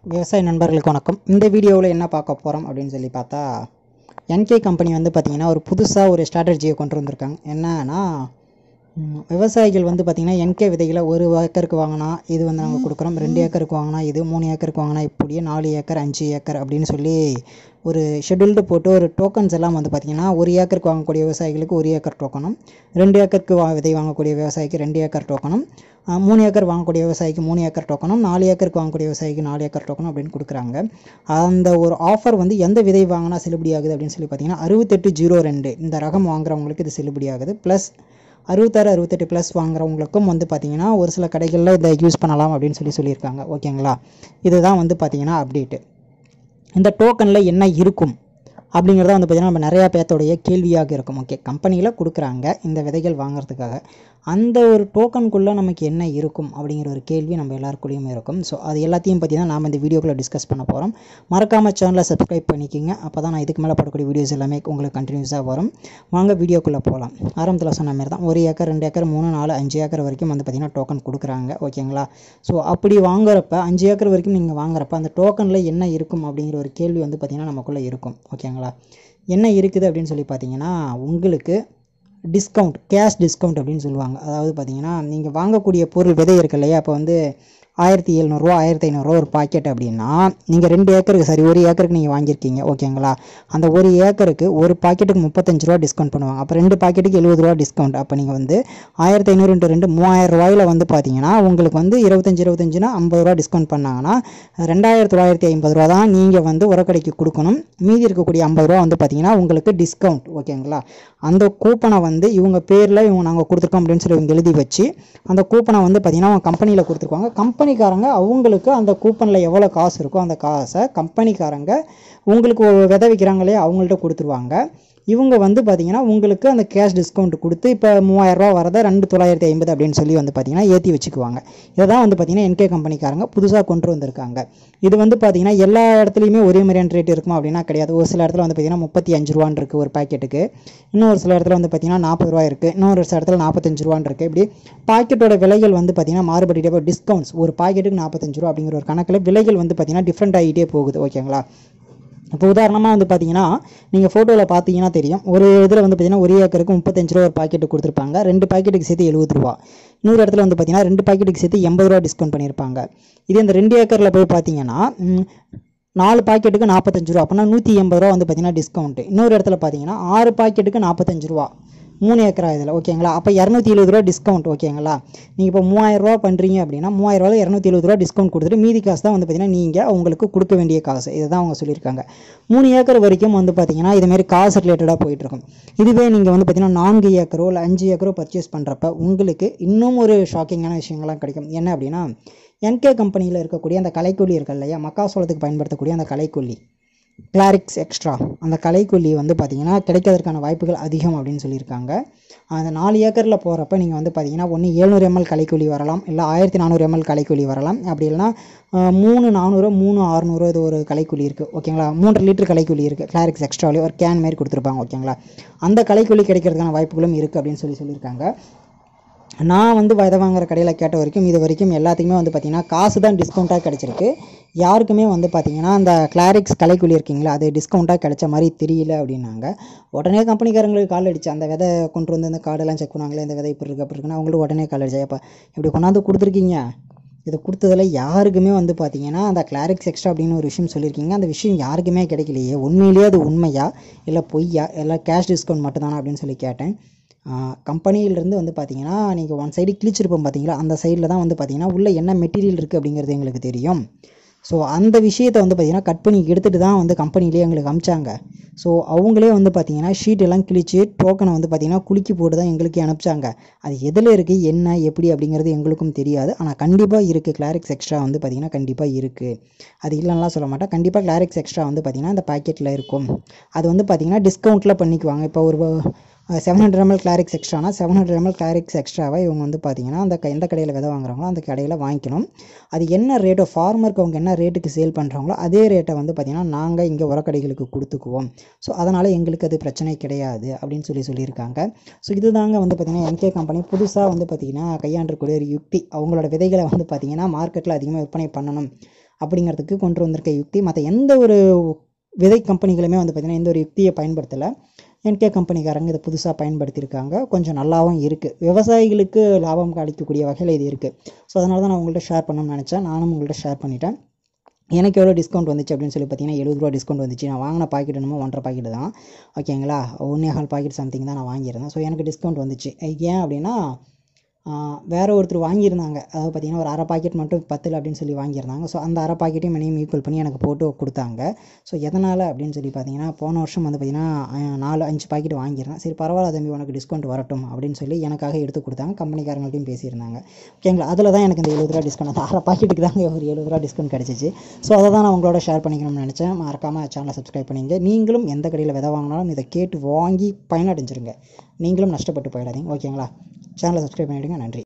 விவசாய நண்பர்களுக்கு வணக்கம் இந்த வீடியோவில் என்ன பார்க்க போகிறோம் அப்படின்னு சொல்லி பார்த்தா என்கே கம்பெனி வந்து பார்த்திங்கன்னா ஒரு புதுசாக ஒரு ஸ்ட்ராட்டஜியை கொண்டு வந்திருக்காங்க என்னன்னா ம், விவசாயிகள் வந்து பார்த்திங்கன்னா என்கே விதைகளை ஒரு ஏக்கருக்கு வாங்கினா இது வந்து நாங்கள் கொடுக்குறோம் ரெண்டு ஏக்கருக்கு வாங்கினா இது மூணு ஏக்கருக்கு வாங்கினா இப்படியே நாலு ஏக்கர் அஞ்சு ஏக்கர் அப்படின்னு சொல்லி ஒரு ஷெட்யூல்டு போட்டு ஒரு டோக்கன்ஸ் எல்லாம் வந்து பார்த்திங்கன்னா ஒரு ஏக்கருக்கு வாங்கக்கூடிய விவசாயிகளுக்கு ஒரு ஏக்கர் டோக்கனும் ரெண்டு ஏக்கருக்கு வா விதை வாங்கக்கூடிய விவசாயிக்கு ரெண்டு ஏக்கர் டோக்கனும் ஆ, மூணு ஏக்கர் வாங்கக்கூடிய விவசாயிக்கு மூணு ஏக்கர் டோக்கனும் நாலு ஏக்கருக்கு வாங்கக்கூடிய விவசாயிக்கு நாலு ஏக்கர் டோக்கனும் அப்படின்னு கொடுக்குறாங்க அந்த ஒரு ஆஃபர் வந்து எந்த விதை வாங்கினா செல்லுபடி ஆகுது அப்படின்னு சொல்லி பார்த்தீங்கன்னா அறுபத்தெட்டு ஜீரோ ரெண்டு இந்த ரகம் வாங்குறவங்களுக்கு இது செல்லுபடி ஆகுது ப்ளஸ் அறுபத்தாறு அறுபத்தெட்டு ப்ளஸ் வாங்குறவங்களுக்கும் வந்து பார்த்தீங்கன்னா ஒரு சில கடைகளில் இதை யூஸ் பண்ணலாம் அப்படின்னு சொல்லி சொல்லியிருக்காங்க ஓகேங்களா இதுதான் வந்து பார்த்தீங்கன்னா அப்டேட்டு இந்த டோக்கனில் என்ன இருக்கும் அப்படிங்கிறத வந்து பார்த்திங்கன்னா நம்ம நிறையா பேர்த்தோடைய கேள்வியாக இருக்கும் ஓகே கம்பெனியில் கொடுக்குறாங்க இந்த விதைகள் வாங்குறதுக்காக அந்த ஒரு டோக்கனுக்குள்ளே நமக்கு என்ன இருக்கும் அப்படிங்கிற ஒரு கேள்வி நம்ம எல்லாருக்குள்ளேயும் இருக்கும் ஸோ அது எல்லாத்தையும் பற்றி தான் நாம் இந்த வீடியோக்குள்ளே டிஸ்கஸ் பண்ண போகிறோம் மறக்காமல் சேனலை சப்ஸ்கிரைப் பண்ணிக்கிங்க அப்போ தான் நான் இதுக்கு மேலே போடக்கூடிய வீடியோஸ் எல்லாமே உங்களுக்கு கண்டினியூஸாக வரும் வாங்க வீடியோக்குள்ளே போகலாம் ஆரம்பத்தில் சொன்ன மாதிரி தான் ஒரு ஏக்கர் ரெண்டு ஏக்கர் மூணு நாலு அஞ்சு ஏக்கர் வரைக்கும் வந்து பார்த்திங்கன்னா டோக்கன் கொடுக்குறாங்க ஓகேங்களா ஸோ அப்படி வாங்குறப்ப அஞ்சு ஏக்கர் வரைக்கும் நீங்கள் வாங்குறப்ப அந்த டோக்கனில் என்ன இருக்கும் அப்படிங்கிற ஒரு கேள்வி வந்து பார்த்திங்கன்னா நமக்குள்ளே இருக்கும் ஓகேங்களா என்ன இருக்குது அப்படின்னு சொல்லி பார்த்தீங்கன்னா உங்களுக்கு டிஸ்கவுண்ட் கேஷ் டிஸ்கவுண்ட் அப்படின்னு சொல்லுவாங்க அதாவது பார்த்தீங்கன்னா நீங்கள் வாங்கக்கூடிய பொருள் விதை இருக்கு இல்லையா அப்போ வந்து ஆயிரத்தி எழுநூறுவா ஆயிரத்தி ஐநூறுரூவா ஒரு பாக்கெட் அப்படின்னா நீங்கள் ரெண்டு ஏக்கருக்கு சரி ஒரு ஏக்கருக்கு நீங்கள் வாங்கியிருக்கீங்க ஓகேங்களா அந்த ஒரு ஏக்கருக்கு ஒரு பாக்கெட்டுக்கு முப்பத்தஞ்சு ரூபா டிஸ்கவுண்ட் பண்ணுவாங்க அப்போ ரெண்டு பாக்கெட்டுக்கு எழுபது ரூபா டிஸ்கவுண்ட் அப்போ நீங்கள் வந்து ஆயிரத்தி ஐநூறு இன்ட்டு ரெண்டு மூவாயிரம் ரூபாயில் வந்து பார்த்தீங்கன்னா உங்களுக்கு வந்து இருபத்தஞ்சி இருபத்தஞ்சுனா ஐம்பது ரூபா டிஸ்கவுண்ட் பண்ணாங்கன்னா ரெண்டாயிரத்தி தொள்ளாயிரத்தி ஐம்பது ரூபா தான் நீங்கள் வந்து உரக்கடைக்கு கொடுக்கணும் மீதி இருக்கக்கூடிய ஐம்பது ரூபா வந்து பார்த்தீங்கன்னா உங்களுக்கு டிஸ்கவுண்ட் ஓகேங்களா அந்த கூப்பனை வந்து இவங்க பேரில் இவங்க நாங்கள் கொடுத்துருக்கோம் அப்படின்னு சொல்லி இவங்க எழுதி வச்சு அந்த கூப்பனை வந்து பார்த்தீங்கன்னா அவங்க கம்பெனியில் கொடுத்துருக்காங்க கம்பெனிக்காரங்க அவங்களுக்கு அந்த கூப்பனில் எவ்வளோ காசு இருக்கோ அந்த காசை கம்பெனிக்காரங்க உங்களுக்கு ஒரு விதை வைக்கிறாங்க இல்லையா அவங்கள்ட்ட கொடுத்துருவாங்க இவங்க வந்து பார்த்தீங்கன்னா உங்களுக்கு அந்த கேஷ் டிஸ்கவுண்ட் கொடுத்து இப்போ மூவாயிரரூவா வரதை ரெண்டு தொள்ளாயிரத்தி ஐம்பது அப்படின்னு சொல்லி வந்து பார்த்தீங்கன்னா ஏற்றி வச்சுக்குவாங்க இதை தான் வந்து பார்த்தீங்கன்னா என்கே கம்பெனிக்காரங்க புதுசாக கொண்டு வந்திருக்காங்க இது வந்து பார்த்தீங்கன்னா எல்லா இடத்துலையுமே ஒரே மாதிரியான ரேட் இருக்குமா அப்படின்னா கிடையாது ஒரு சில இடத்துல வந்து பார்த்தீங்கன்னா முப்பத்தி அஞ்சு ரூபான்னு இருக்குது ஒரு பாக்கெட்டுக்கு இன்னும் ஒரு சில இடத்துல வந்து பார்த்தீங்கன்னா நாற்பது ரூபா இருக்குது இன்னொரு சில இடத்துல நாற்பத்தஞ்சு ரூபான்னு இருக்குது இப்படி பாக்கெட்டோட விலைகள் வந்து பார்த்தீங்கன்னா மாறுபட்டுட்டே போகுது டிஸ்கவுண்ட்ஸ் ஒரு பாக்கெட்டுக்கு நாற்பத்தஞ்சு ரூபா அப்படிங்கிற ஒரு கணக்கில் விலைகள் வந்து பார்த்தீங்கன்னா டிஃப்ரெண்ட் ஆகிட்டே போகுது ஓகேங்களா இப்போ உதாரணமாக வந்து பார்த்தீங்கன்னா நீங்கள் ஃபோட்டோவில் பார்த்தீங்கன்னா தெரியும் ஒரு இதில் வந்து பார்த்தீங்கன்னா ஒரு ஏக்கருக்கு முப்பத்தஞ்சு ரூபா ஒரு பாக்கெட்டு கொடுத்துருப்பாங்க ரெண்டு பாக்கெட்டுக்கு சேர்த்து எழுபது ரூபா இன்னொரு இடத்துல வந்து பார்த்தீங்கன்னா ரெண்டு பாக்கெட்டுக்கு சேர்த்து எண்பது ரூபா டிஸ்கவுண்ட் பண்ணியிருப்பாங்க இது இந்த ரெண்டு ஏக்கரில் போய் பார்த்தீங்கன்னா ம், நாலு பாக்கெட்டுக்கு நாற்பத்தஞ்சு ரூபா அப்படின்னா நூற்றி எண்பது ரூபா வந்து பார்த்தீங்கன்னா டிஸ்கவுண்ட்டு இன்னொரு இடத்துல பார்த்தீங்கன்னா ஆறு பாக்கெட்டுக்கு நாற்பத்தஞ்சு ரூபா மூணு ஏக்கரா இதில் ஓகேங்களா அப்போ இரநூத்தி எழுபது ரூபா டிஸ்கவுண்ட் ஓகேங்களா நீங்கள் இப்போ மூவாயிரம் ரூபா பண்ணுறீங்க அப்படின்னா மூவாயிரம் ரூபாய் இரநூத்தி எழுபது ரூபா டிஸ்கவுண்ட் கொடுத்துட்டு மீதி காசு தான் வந்து பார்த்தீங்கன்னா நீங்கள் உங்களுக்கு கொடுக்க வேண்டிய காசு இதை தான் அவங்க சொல்லியிருக்காங்க மூணு ஏக்கர் வரைக்கும் வந்து பார்த்தீங்கன்னா இதுமாரி காசு ரிலேட்டடாக போயிட்டுருக்கும் இதுவே நீங்கள் வந்து பார்த்தீங்கன்னா நான்கு ஏக்கரோ இல்லை அஞ்சு ஏக்கரோ பர்ச்சேஸ் பண்ணுறப்ப உங்களுக்கு இன்னும் ஒரு ஷாக்கிங்கான விஷயங்கள்லாம் கிடைக்கும் என்ன அப்படின்னா என்கே கம்பெனியில் இருக்கக்கூடிய அந்த கலைக்கொல்லி இருக்கு இல்லையா மக்காசோளத்துக்கு பயன்படுத்தக்கூடிய அந்த கலைக்கொல்லி கிளாரிக்ஸ் எக்ஸ்ட்ரா அந்த கலைக்கொல்லி வந்து பார்த்தீங்கன்னா கிடைக்கிறதுக்கான வாய்ப்புகள் அதிகம் அப்படின்னு சொல்லியிருக்காங்க அந்த நாலு ஏக்கரில் போகிறப்ப நீங்கள் வந்து பார்த்தீங்கன்னா ஒன்று ஏழ்நூறு எம்எல் கலைக்கொல்லி வரலாம் இல்லை ஆயிரத்தி நானூறு எம்எல் கலைக்கொல்லி வரலாம் அப்படி இல்லைன்னா அஹ், மூணு நானூறு மூணு அறுநூறு இது ஒரு கலைக்கொல்லி இருக்குது ஓகேங்களா மூன்று லிட்டர் கலைக்கொல்லி இருக்குது கிளாரிக்ஸ் எக்ஸ்ட்ராவிலே ஒரு கேன் மாதிரி கொடுத்துருப்பாங்க ஓகேங்களா அந்த கலைக்கொல்லி கிடைக்கிறதுக்கான வாய்ப்புகளும் இருக்குது அப்படின்னு சொல்லி சொல்லியிருக்காங்க நான் வந்து விதை வாங்குற கடையில் கேட்ட வரைக்கும் இது வரைக்கும் எல்லாத்துக்குமே வந்து பார்த்திங்கன்னா காசு தான் டிஸ்கவுண்ட்டாக கிடச்சிருக்கு யாருக்குமே வந்து பார்த்திங்கன்னா அந்த கிளாரிக்ஸ் கலைக்குள்ளி இருக்கீங்களா அது டிஸ்கவுண்ட்டாக கிடைச்ச மாதிரி தெரியல அப்படின்னாங்க உடனே கம்பெனிக்காரங்களுக்கு கால் அடிச்சு அந்த விதை கொண்டு வந்து இந்த கார்டெல்லாம் செக் பண்ணாங்களே இந்த விதை இப்படி இருக்கு அப்படி இருக்குன்னா அவங்களுக்கு உடனே கால் அடிச்சா அப்போ இப்படி கொண்டாந்து கொடுத்துருக்கீங்க இதை கொடுத்ததில் யாருக்குமே வந்து பார்த்தீங்கன்னா அந்த கிளாரிக்ஸ் எக்ஸ்ட்ரா அப்படின்னு ஒரு விஷயம் சொல்லியிருக்கீங்க அந்த விஷயம் யாருக்குமே கிடைக்கலையே உண்மையிலேயே அது உண்மையா இல்லை பொய்யா இல்லை கேஷ் டிஸ்கவுண்ட் மட்டும்தானா அப்படின்னு சொல்லி கேட்டேன் கம்பெனியிலேருந்து வந்து பார்த்தீங்கன்னா நீங்கள் ஒன் சைடு கிழிச்சிருப்போம் பார்த்தீங்களா அந்த சைடில் தான் வந்து பார்த்தீங்கன்னா உள்ளே என்ன மெட்டீரியல் இருக்குது அப்படிங்கிறது எங்களுக்கு தெரியும் ஸோ அந்த விஷயத்தை வந்து பார்த்தீங்கன்னா கட் பண்ணி எடுத்துகிட்டு தான் வந்து கம்பெனிலேயே எங்களுக்கு அமிச்சாங்க ஸோ அவங்களே வந்து பார்த்தீங்கன்னா ஷீட் எல்லாம் கிழிச்சு டோக்கனை வந்து பார்த்தீங்கன்னா குலுக்கி போட்டு தான் எங்களுக்கு அனுப்பிச்சாங்க அது எதில் இருக்குது என்ன எப்படி அப்படிங்கிறது எங்களுக்கும் தெரியாது ஆனால் கண்டிப்பாக இருக்குது கிளாரிக்ஸ் எக்ஸ்ட்ரா வந்து பார்த்தீங்கன்னா கண்டிப்பாக இருக்குது அது இல்லைன்னா சொல்ல மாட்டேன் கண்டிப்பாக கிளாரிக்ஸ் எக்ஸ்ட்ரா வந்து பார்த்தீங்கன்னா இந்த பாக்கெட்டில் இருக்கும் அது வந்து பார்த்தீங்கன்னா டிஸ்கவுண்ட்டில் பண்ணிக்குவாங்க இப்போ ஒரு செவன் ஹண்ட்ரட் எம்எல் கிளாரிக்ஸ் எக்ஸ்ட்ரானா செவன் ஹண்ட்ரட் எம்எல் கிளாரிக்ஸ் எக்ஸ்ட்ராவை இவங்க வந்து பார்த்தீங்கன்னா அந்த க- எந்த கடையில் விதை வாங்குறாங்களோ அந்த கடையில் வாங்கிக்கணும் அது என்ன ரேட்டோ ஃபார்மருக்கு அவங்க என்ன ரேட்டுக்கு சேல் பண்ணுறாங்களோ அதே ரேட்டை வந்து பார்த்தீங்கன்னா நாங்கள் இங்கே உரக்கடைகளுக்கு கொடுத்துக்குவோம் ஸோ அதனால் எங்களுக்கு அது பிரச்சனை கிடையாது அப்படின்னு சொல்லி சொல்லியிருக்காங்க ஸோ இதுதாங்க வந்து பார்த்திங்கன்னா என்கே கம்பெனி புதுசாக வந்து பார்த்திங்கன்னா கையாண்டிருக்கூடிய ஒரு யுக்தி அவங்களோட விதைகளை வந்து பார்த்திங்கன்னா மார்க்கெட்டில் அதிகமாக விற்பனை பண்ணணும் அப்படிங்கிறதுக்கு கொண்டு வந்திருக்க யுக்தி மற்ற எந்த ஒரு விதை கம்பெனிகளுமே வந்து பார்த்திங்கன்னா எந்த ஒரு யுக்தியை பயன்படுத்தலை என்கே கம்பெனிக்காரங்க இதை புதுசாக பயன்படுத்தியிருக்காங்க கொஞ்சம் நல்லாவும் இருக்குது விவசாயிகளுக்கு லாபம் அளிக்கக்கூடிய வகையில் இது இருக்குது ஸோ அதனால தான் நான் உங்கள்கிட்ட ஷேர் பண்ணணும்னு நினச்சேன் நானும் உங்கள்கிட்ட ஷேர் பண்ணிட்டேன் எனக்கு எவ்வளோ டிஸ்கவுண்ட் வந்துச்சு அப்படின்னு சொல்லி பார்த்தீங்கன்னா எழுபது ரூபா டிஸ்கவுண்ட் வந்துச்சு நான் வாங்கின பாக்கெட் என்னமோ ஒன்றரை பாக்கெட் தான் ஓகேங்களா ஒன்றே கால் பாக்கெட் சம்திங் தான் நான் வாங்கியிருந்தேன் ஸோ எனக்கு டிஸ்கவுண்ட் வந்துச்சு ஏன் அப்படின்னா ஆஹ், வேற ஒருத்தர் வாங்கியிருந்தாங்க அதாவது பார்த்தீங்கன்னா ஒரு அரை பாக்கெட் மட்டும் பத்தில் அப்படின்னு சொல்லி வாங்கியிருந்தாங்க ஸோ அந்த அரை பாக்கெட்டையும் மினிமம் ஈக்குவல் பண்ணி எனக்கு போட்டு கொடுத்தாங்க ஸோ எதனால் அப்படின்னு சொல்லி பார்த்தீங்கன்னா போன வருஷம் வந்து பார்த்தீங்கன்னா ஆஹ், நாலு அஞ்சு பாக்கெட் வாங்கியிருந்தேன் சரி பரவாயில்ல தம்பி உனக்கு டிஸ்கவுண்ட் வரட்டும் அப்படின்னு சொல்லி எனக்காக எடுத்து கொடுத்தாங்க கம்பெனிக்காரங்கள்ட்டையும் பேசியிருந்தாங்க ஓகேங்களா அதில் தான் எனக்கு இந்த எழுபது ரூபா டிஸ்கவுண்ட் அந்த அரை பாக்கெட்டுக்கு தாங்க ஒரு எழுபது ரூபா டிஸ்கவுண்ட் கிடச்சிச்சு ஸோ அதை தான் நான் உங்களோட ஷேர் பண்ணிக்கணும்னு நினச்சேன் மறக்காமல் சேனலை சப்ஸ்கிரைப் பண்ணிங்க நீங்களும் எந்த கடையில் விதை வாங்கினாலும் இதை கேட்டு வாங்கி பயனடைஞ்சிருங்க நீங்களும் நஷ்டப்பட்டு போயிடாதீங்க ஓகேங்களா சேனலை சப்ஸ்கிரைப் பண்ணிவிடுங்க நன்றி